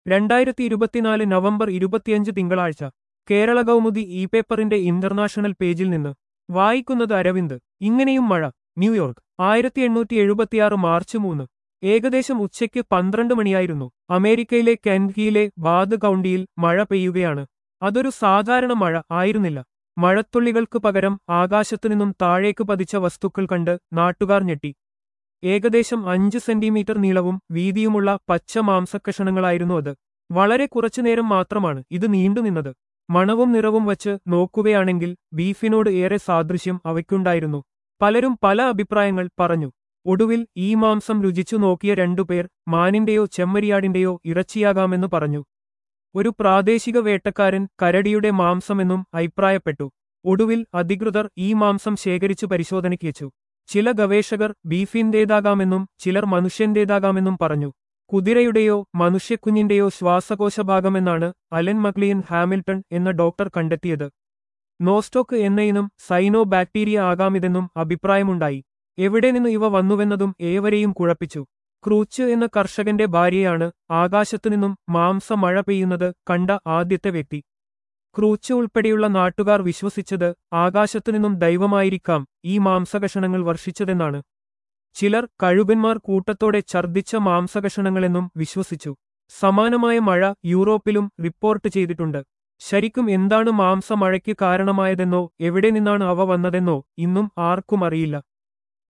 രണ്ടായിരത്തി ഇരുപത്തിനാല് നവംബർ ഇരുപത്തിയഞ്ച് തിങ്കളാഴ്ച കേരള കൗമുദി ഇ പേപ്പറിന്റെ ഇന്റർനാഷണൽ പേജിൽ നിന്ന് വായിക്കുന്നത് അരവിന്ദ് ഇങ്ങനെയും മഴ ന്യൂയോർക്ക് ആയിരത്തി എണ്ണൂറ്റി എഴുപത്തിയാറ് മാർച്ച് മൂന്ന് ഏകദേശം ഉച്ചയ്ക്ക് പന്ത്രണ്ട് മണിയായിരുന്നു അമേരിക്കയിലെ കെൻഹിയിലെ ബാദ് കൗണ്ടിയിൽ മഴ പെയ്യുകയാണ് അതൊരു സാധാരണ മഴ ആയിരുന്നില്ല മഴത്തുള്ളികൾക്ക് പകരം ആകാശത്തുനിന്നും താഴേക്ക് പതിച്ച വസ്തുക്കൾ കണ്ട് നാട്ടുകാർ ഞെട്ടി ഏകദേശം അഞ്ച് സെന്റിമീറ്റർ നീളവും വീതിയുമുള്ള പച്ച മാംസക്കഷണങ്ങളായിരുന്നു അത് വളരെ കുറച്ചുനേരം മാത്രമാണ് ഇത് നീണ്ടുനിന്നത് മണവും നിറവും വച്ച് നോക്കുകയാണെങ്കിൽ ബീഫിനോട് ഏറെ സാദൃശ്യം അവയ്ക്കുണ്ടായിരുന്നു പലരും പല അഭിപ്രായങ്ങൾ പറഞ്ഞു ഒടുവിൽ ഈ മാംസം രുചിച്ചു നോക്കിയ രണ്ടുപേർ മാനിന്റെയോ ചെമ്മരിയാടിന്റെയോ ഇറച്ചിയാകാമെന്ന് പറഞ്ഞു ഒരു പ്രാദേശിക വേട്ടക്കാരൻ കരടിയുടെ മാംസമെന്നും അഭിപ്രായപ്പെട്ടു ഒടുവിൽ അധികൃതർ ഈ മാംസം ശേഖരിച്ചു പരിശോധനയ്ക്ക് വെച്ചു ചില ഗവേഷകർ ബീഫിന്റേതാകാമെന്നും ചിലർ മനുഷ്യന്റേതാകാമെന്നും പറഞ്ഞു കുതിരയുടെയോ മനുഷ്യക്കുഞ്ഞിന്റെയോ ശ്വാസകോശഭാഗമെന്നാണ് അലൻ മക്ലിയൻ ഹാമിൽട്ടൺ എന്ന ഡോക്ടർ കണ്ടെത്തിയത് നോസ്റ്റോക്ക് എന്ന ഇനം സൈനോ ബാക്ടീരിയ ആകാമിതെന്നും അഭിപ്രായമുണ്ടായി എവിടെ നിന്ന് ഇവ വന്നുവെന്നതും ഏവരെയും കുഴപ്പിച്ചു ക്രൂച്ച് എന്ന കർഷകന്റെ ഭാര്യയാണ് ആകാശത്തുനിന്നും മാംസ മഴ പെയ്യുന്നത് കണ്ട ആദ്യത്തെ വ്യക്തി ക്രൂച്ച് ഉൾപ്പെടെയുള്ള നാട്ടുകാർ വിശ്വസിച്ചത് ആകാശത്തുനിന്നും ദൈവമായിരിക്കാം ഈ മാംസകഷണങ്ങൾ വർഷിച്ചതെന്നാണ് ചിലർ കഴുകന്മാർ കൂട്ടത്തോടെ ഛർദ്ദിച്ച മാംസകഷണങ്ങളെന്നും വിശ്വസിച്ചു സമാനമായ മഴ യൂറോപ്പിലും റിപ്പോർട്ട് ചെയ്തിട്ടുണ്ട് ശരിക്കും എന്താണ് മാംസമഴയ്ക്ക് കാരണമായതെന്നോ എവിടെ നിന്നാണ് അവ വന്നതെന്നോ ഇന്നും ആർക്കും അറിയില്ല